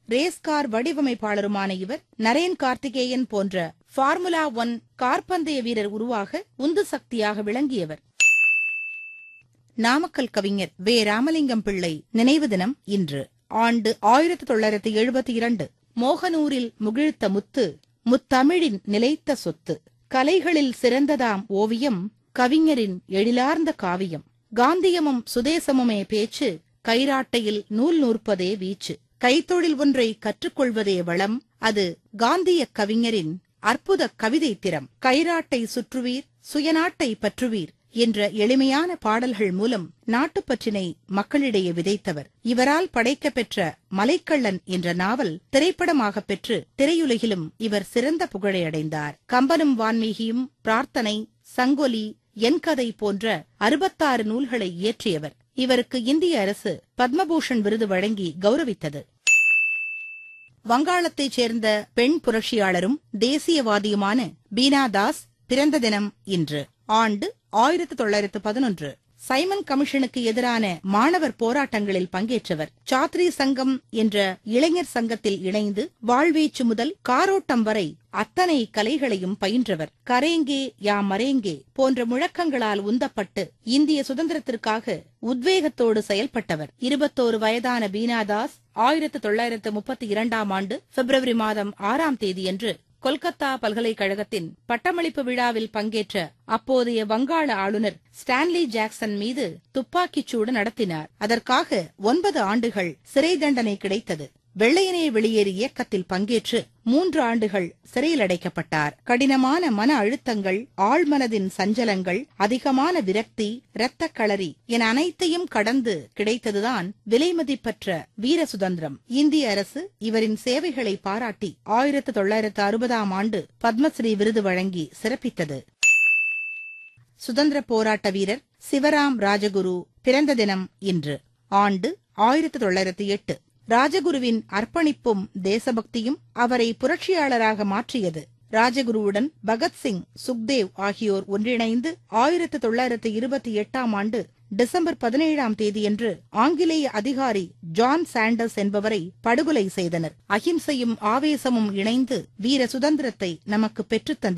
race car வடிவமைப்பாளருமான இவர் நரேன் கார்த்திகேயன் போன்ற formula one கார்பந்தய வீரர் உருவாக உந்து சக்தியாக விளங்கியவர் நாமக்கல் கவிஞர் வே ராமலிங்கம் பிள்ளை நினைவு தினம் இன்று ஆண்டு ஆயிரத்தி தொள்ளாயிரத்தி எழுபத்தி இரண்டு மோகனூரில் முகிழ்த்த முத்து முத்தமிழின் நிலைத்த சொத்து கலைகளில் சிறந்ததாம் ஓவியம் கவிஞரின் எழிலார்ந்த காவியம் காந்தியமும் சுதேசமுமே பேச்சு கைராட்டையில் நூல் நூற்பதே வீச்சு கைத்தொழில் ஒன்றை கற்றுக்கொள்வதே வளம் அது காந்திய கவிஞரின் அற்புத கவிதை திறம் கைராட்டை சுற்றுவீர் சுயநாட்டை பற்றுவீர் என்ற எளிமையான பாடல்கள் மூலம் நாட்டுப்பற்றினை மக்களிடையே விதைத்தவர் இவரால் படைக்கப்பெற்ற மலைக்கள்ளன் என்ற நாவல் திரைப்படமாக பெற்று திரையுலகிலும் இவர் சிறந்த புகழை அடைந்தார் கம்பனும் வான்மீகியும் பிரார்த்தனை சங்கொலி என் கதை போன்ற அறுபத்தாறு நூல்களை இயற்றியவர் இவருக்கு இந்திய அரசு பத்மபூஷன் விருது வழங்கி கௌரவித்தது வங்காளத்தைச் சேர்ந்த பெண் புரட்சியாளரும் தேசியவாதியுமான பீனா தாஸ் பிறந்த தினம் இன்று ஆண்டு ஆயிரத்து தொள்ளாயிரத்து பதினொன்று சைமன் கமிஷனுக்கு எதிரான மாணவர் போராட்டங்களில் பங்கேற்றவர் சாத்ரி சங்கம் என்ற இளைஞர் சங்கத்தில் இணைந்து வாழ்வீச்சு முதல் காரோட்டம் வரை அத்தனை கலைகளையும் பயின்றவர் கரேங்கே யா மரேங்கே போன்ற முழக்கங்களால் உந்தப்பட்டு இந்திய சுதந்திரத்திற்காக உத்வேகத்தோடு செயல்பட்டவர் இருபத்தோரு வயதான பீனாதாஸ் ஆயிரத்து தொள்ளாயிரத்து முப்பத்தி இரண்டாம் ஆண்டு பிப்ரவரி மாதம் ஆறாம் தேதியன்று கொல்கத்தா பல்கலைக்கழகத்தின் பட்டமளிப்பு விழாவில் பங்கேற்ற அப்போதைய வங்காள ஆளுநர் ஸ்டான்லி ஜாக்சன் மீது துப்பாக்கிச் சூடு நடத்தினார் அதற்காக ஒன்பது ஆண்டுகள் சிறை தண்டனை கிடைத்தது வெள்ளையனே வெளியேறு இயக்கத்தில் பங்கேற்று மூன்று ஆண்டுகள் சிறையில் அடைக்கப்பட்டார் கடினமான மன அழுத்தங்கள் ஆழ்மனதின் சஞ்சலங்கள் அதிகமான விரக்தி இரத்தக் களரி என அனைத்தையும் கடந்து கிடைத்ததுதான் விலைமதிப்பற்ற வீர சுதந்திரம் இந்திய அரசு இவரின் சேவைகளை பாராட்டி ஆயிரத்து தொள்ளாயிரத்து அறுபதாம் ஆண்டு பத்மஸ்ரீ விருது வழங்கி சிறப்பித்தது சுதந்திர போராட்ட வீரர் சிவராம் ராஜகுரு பிறந்த தினம் இன்று ஆண்டு ஆயிரத்து தொள்ளாயிரத்து எட்டு ராஜகுருவின் அர்ப்பணிப்பும் தேசபக்தியும் அவரை புரட்சியாளராக மாற்றியது ராஜகுருவுடன் பகத்சிங் சுக்தேவ் ஆகியோர் ஒன்றிணைந்து ஆயிரத்து தொள்ளாயிரத்து இருபத்தி எட்டாம் ஆண்டு டிசம்பர் பதினேழாம் தேதியன்று ஆங்கிலேய அதிகாரி ஜான் சாண்டர்ஸ் என்பவரை படுகொலை செய்தனர் அகிம்சையும் ஆவேசமும் இணைந்து வீர சுதந்திரத்தை நமக்கு பெற்றுத்தந்தது